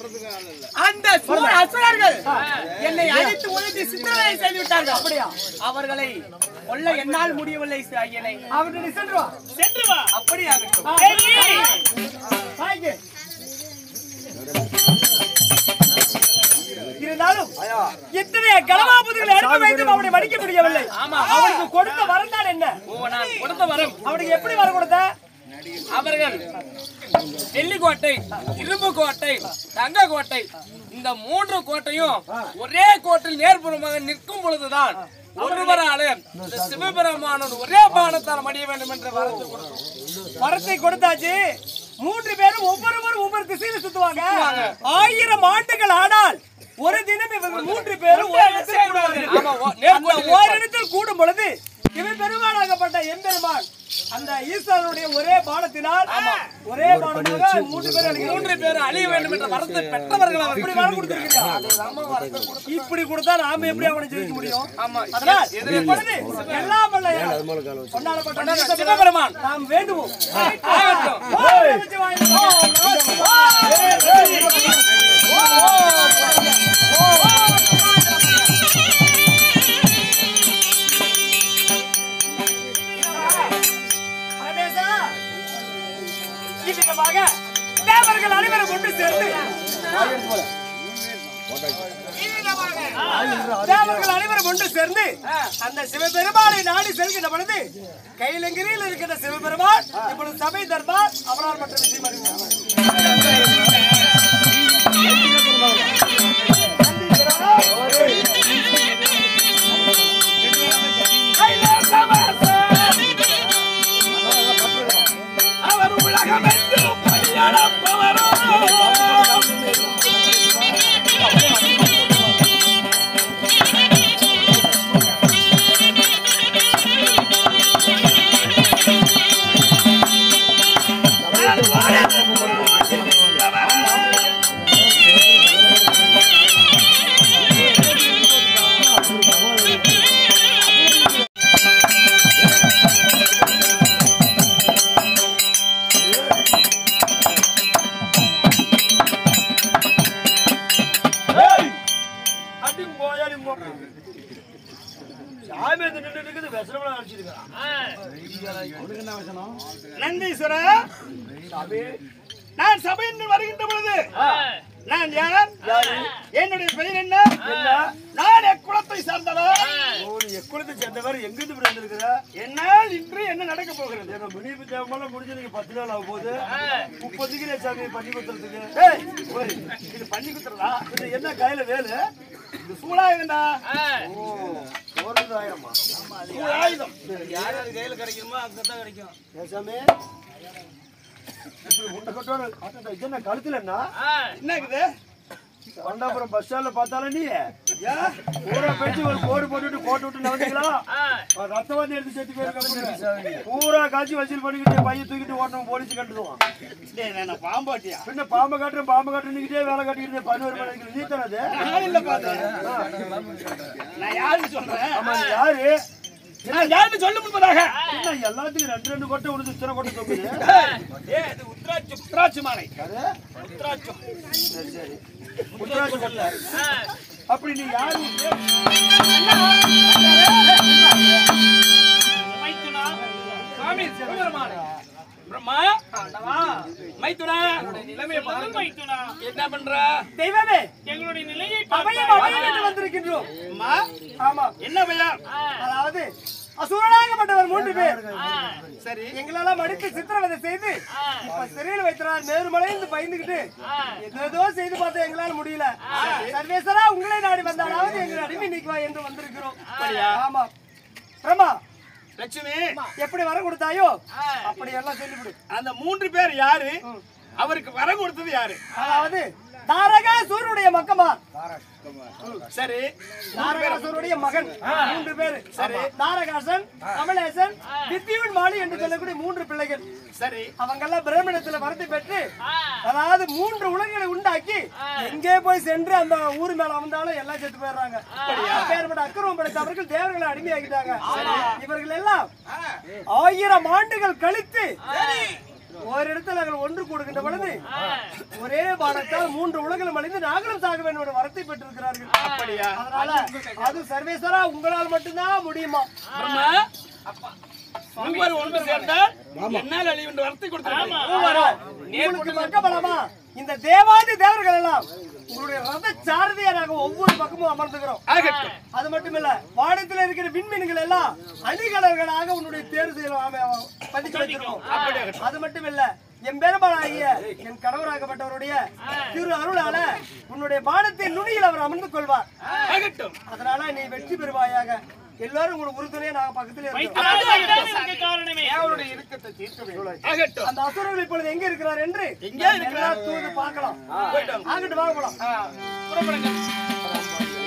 அந்த சூர அசுரர்கள் என்னை அழித்து ஒழித்து சித்திரவதை செய்து விட்டார்கள் அப்படியா அவர்களை கொல்ல என்னால் முடியவில்லை ஐயனை அவர்கிட்ட நீ சென்று வா சென்று வா அப்படி ஆகட்டும் வாங்க. இருந்தாலும் இத்தனை கலவாபுதிகளை அனுப்பி வைத்தும் அவனை மடிக்க முடியவில்லை ஆமா. அவனுக்கு கொடுத்த வரந்தான் என்ன ஓ நான் கொடுத்த வரம் அவனுக்கு எப்படி வர கொடுத்த அவர்கள் வெள்ளிக்கோட்டை இரும்பு கோட்டை தங்க கோட்டை இந்த மூன்று கோட்டையும் ஒரே கோட்டில் நேர்புறமாக நிற்கும் பொழுதுதான் ஒருவரால இந்த சிவபெருமானோட ஒரே பானத்தால் மடிய வேண்டும் என்ற வரத்தை கொடுத்தோம் வரத்தை கொடுத்தாச்சு மூன்று பேரும் ஒவ்வொருவரும் ஒவ்வொரு திசையில சுத்துவாங்க ஆயிரம் ஆண்டுகள் ஆனால் ஒரு தினம் இவர்கள் மூன்று பேரும் ஒரு இடத்தில் கூடுவார்கள். ஆமா, ஓ- நேர்கோட்டில் அந்த ஓரிடத்தில் கூடும் பொழுது இவன் பெருமானாகப்பட்ட எம்பெருமான் அந்த ஈஸ்வரனுடைய ஒரே பானத்தினால் ஒரே பானமாக மூன்று பேர் அழிகிறார்கள். மூன்று பேரும் அழிய வேண்டும் என்ற வரத்தை பெற்றவர்கள் இப்படி அவர்கள் வரம் கொடுத்திருக்கீங்க. இப்படி கொடுத்தா நாம எப்படி அவனை ஜெயிக்க முடியும் ஆமா அதனால் எதிரே இப்பொழுது எல்லாம் வல்ல கொண்டாடப்பட்ட இந்த சிவபெருமான் நாம் வேண்டுவோம் ஆகட்டும். ஓம் நமச்சிவாய. ஓம் நமச்சிவாய. பரமேசா, இவ்விதமாக தேவர்கள் அனைவரும் ஒன்று சேர்ந்து தேவர்கள் அனைவரும் ஒன்று சேர்ந்து அந்த சிவபெருமானை நாடி செல்கின்ற பொழுது கைலங்கிரியில் இருக்கின்ற சிவபெருமான் இப்பொழுது சபை தர்பார் அவரால் மற்ற விஷயம் அறிவிக்கிறார். அவர் உலகமெங்கும் பணியளப்பவரோ நந்தீஸ்வரா நான் சபையில் வருகின்ற பொழுது நான் யார் என்னுடைய பெயர் என்ன நான் எக்குளத்தை சார்ந்தவர் எக்குளத்தை சேர்ந்தவர் எங்கிருந்து இப்படி வந்திருக்கிறா என்னால் இன்று என்ன நடக்க போகிறது எங்க முனிப்பு தேவமெல்லாம் முடிஞ்சு நீங்க பத்து நாள் ஆக போகுது முப்பதுக்கு சாமி பண்ணி கொடுத்துறதுக்கு ஏய், ஓய், இது பண்ணி குத்துறதா இது என்ன கையில வேலு இது சூழாயுதண்டா ஒரு ஆயிரமா சூழாயுதம் ஏன் சாமி இப்படி முட்டை கட்டோட இது என்ன கழுத்துல என்ன என்ன இருக்குது பண்டாபுரம் பஸ் ஸ்டாண்ட்ல பார்த்தாலும் நீ ஏன் பூரா பேச்சு ஒரு கோடு போட்டுட்டு போட்டு விட்டு நடந்தீங்களா ரத்தம் வந்து எடுத்து செத்து போயிருக்க பூரா காய்ச்சி வசூல் பண்ணிக்கிட்டு பையன் தூக்கிட்டு ஓட்டணும் போலீஸ் கட்டுதுவான் டேய், நான் பாம்பாட்டியா பின்ன பாம்பை காட்டுறேன் பாம்பை காட்டுறீங்கிட்டே வேலை கட்டிக்கிட்டு பதினோரு மணிக்கு நீ தரது நான் இல்ல பார்த்தேன் நான் யாருன்னு சொல்றேன் ஆமா நீ யாரு நான் யாருன்னு சொல்ல முன்பதாக என்ன எல்லாத்துக்கும் ரெண்டு ரெண்டு கொட்டை உனக்கு இத்தனை கொட்டை தொங்குது ஏய், இது உத்ராட்சி உத்ராட்சி மாலை யாரு? உத்ராட்சம் சரி சரி முத்துராஜ் கொட்டை அப்படி நீ யாரு மைத்துனா சாமி சிவபெருமான் பிரம்மா ஆண்டவா மைத்துனா நிலைமையை பாருங்க மைத்துனா என்ன பண்ற தெய்வமே எங்களுடைய நிலையை அபயம் அபயம் என்று வந்திருக்கின்றோம் அம்மா ஆமா என்ன பையன் அதாவது அசுரனாகப்பட்டவர் மூன்று பேர் சரி எங்களெல்லாம் அடித்து சித்திரவதை செய்து இப்ப சிறையில் வைத்தினார் மேருமலைந்து பயந்துகிட்டு ஏதோ செய்து பார்த்தா எங்களால முடியல சர்வேஸ்வரா உங்களை நாடி வந்தாலாவது எங்களை அடிமை நீக்குவா என்று வந்திருக்கிறோம் ஆமா பிரமா லட்சுமி எப்படி வர கொடுத்தாயோ அப்படி எல்லாம் சொல்லிவிடு அந்த மூன்று பேர் யாரு அவருக்கு வர கொடுத்தது யாரு அதாவது தாரகாசூருடைய மக்கமா சரி தாரகாசூருடைய மகன் மூன்று பேர் சரி தாரகாசன் கமலேசன் வித்தியுன் மாலி என்று சொல்லக்கூடிய மூன்று பிள்ளைகள் சரி அவங்க எல்லாம் பிரம்மணத்துல வரத்தை பெற்று அதாவது மூன்று உலகங்களை உண்டாக்கி எங்கே போய் சென்று அந்த ஊர் மேல வந்தாலும் எல்லாம் செத்து போயிடுறாங்க அப்பேற்பட்ட அக்கிரமம் படைத்தவர்கள் தேவர்களை அடிமையாக்கிட்டாங்க இவர்கள் எல்லாம் ஆயிரம் ஆண்டுகள் கழித்து ஓரிடத்தில் நாங்கள் ஒன்று கூடுகின்ற பொழுது ஒரே பானத்தால் மூன்று உலகிலும் அழிந்து நாங்களும் சாக வேண்டும் என்ற வரத்தை பெற்றிருக்கிறார்கள் அப்படியா அதனால அது சர்வேஸ்வரா உங்களால் மட்டும்தான் முடியுமா பிரம்மா மூவர் ஒன்று சேர்ந்தால் என்னால் அழிவு என்று வரத்தை கொடுத்தாங்க மூவரும். உங்களுக்கு பக்க பலமா இந்த தேவாதி தேவர்கள் எல்லாம் உங்களுடைய ரத சாரதியராக ஒவ்வொரு பக்கமும் அமர்ந்துகிறோம் ஆகட்டும் அது மட்டுமில்ல வானத்தில் இருக்கிற விண்மீன்கள் எல்லாம் அணிகலர்களாக உன்னுடைய தேர்வு செய்யலாம் பதிச்சு வச்சிருக்கோம் அது மட்டுமில்ல என் பெருமாளாகிய என் கணவராகப்பட்டவருடைய திரு அருளால உன்னுடைய பானத்தின் நுனியில் அவர் அமர்ந்து கொள்வார் ஆகட்டும் அதனால நீ வெற்றி பெறுவாயாக எல்லாரும் உங்களுக்கு உறுதுணையா நாங்க பக்கத்துல இருக்கோம் அவருடைய இறுக்கத்தை தீர்க்க வேண்டும் ஆகட்டும் அந்த அசுரர்கள் இப்பொழுது எங்க இருக்கிறார் என்று எங்கே இருக்கிறார்? எல்லாரும் தூது பார்க்கலாம் போயிட்டோம் ஆகட்டும் வாங்க போலாம் புறப்படுங்க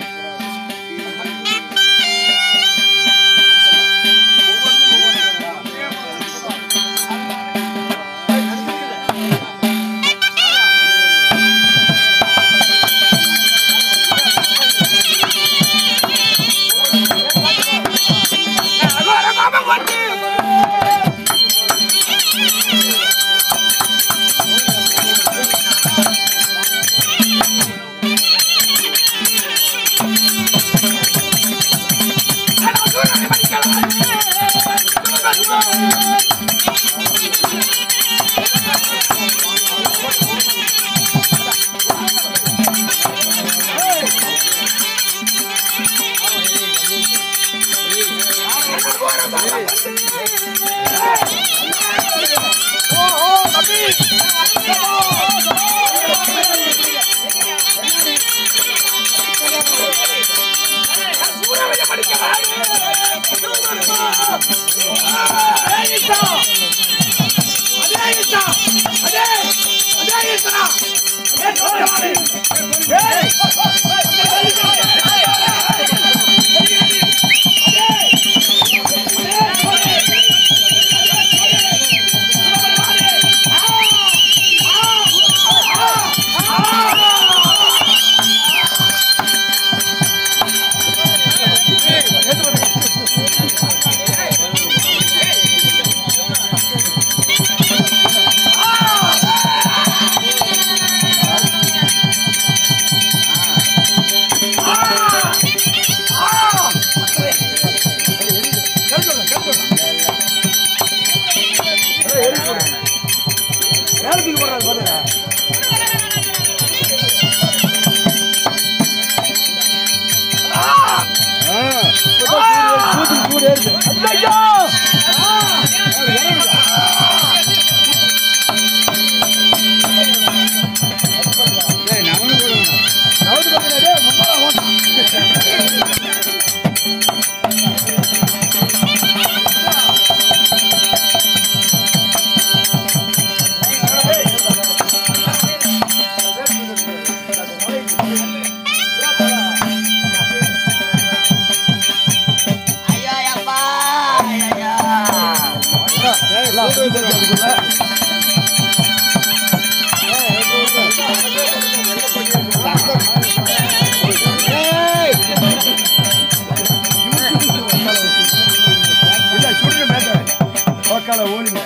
பக்கால ஓடுங்க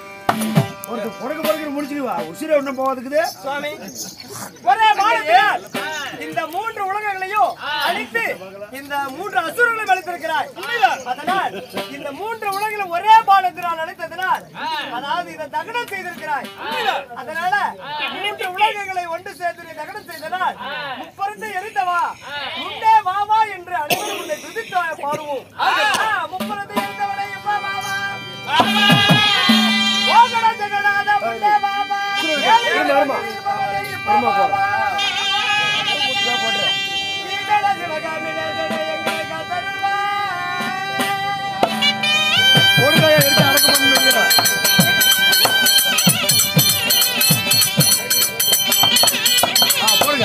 ஒரு புறகு புறகு முடிச்சுக்குவா உசிரை ஒன்றும் போவதுக்குது சுவாமி ஒரே பானத்தினால் இந்த மூன்று உலகங்களையும் அழித்து இந்த மூன்று அசுரங்களையும் அழித்திருக்கிறாய் அதனால் இந்த மூன்று உலகங்களும் ஒரே பானத்தினால் அழித்ததனால் அதாவது இதை தகனம் செய்திருக்கிறாய் அதனால மூன்று உலகங்களை ஒன்று சேர்த்து நீ தகனம் செய்தனால் முப்பரத்தை எரித்தவா முன்னே வாவா என்று அனைவரும் உன்னை துதித்து பாடுவோம் ஆ, முப்பரத்தை எரித்தவனை எப்பா வாவா ஓகட ஜெகநாத முன்னே வாவா ஏழை இருப்பவனை எப்பா வாவா ஈடட சிவகாமியே எங்களுக்கு அருள்வா. ஓடுகாய எடுத்து அடக்கம் பண்ணி வைக்கிறேன் ஆ போடுங்க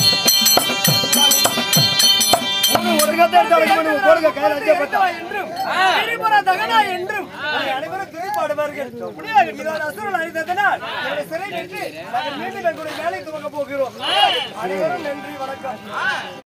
மூணு ஒரு கத்தை எடுத்து அடக்கம் பண்ணி போடுங்க கையில அஞ்சே பத்தா என்றும் திரிபுர தகனா என்றும் உன்னை அனைவரும் துதிப்பாடுவார்கள் இதோட அசுரல் அழித்ததனால் இவரை சிறை நின்று நாங்கள் மீண்டும் எங்களுடைய வேலை துவங்க போகிறோம் அனைவரும் நன்றி வணக்கம்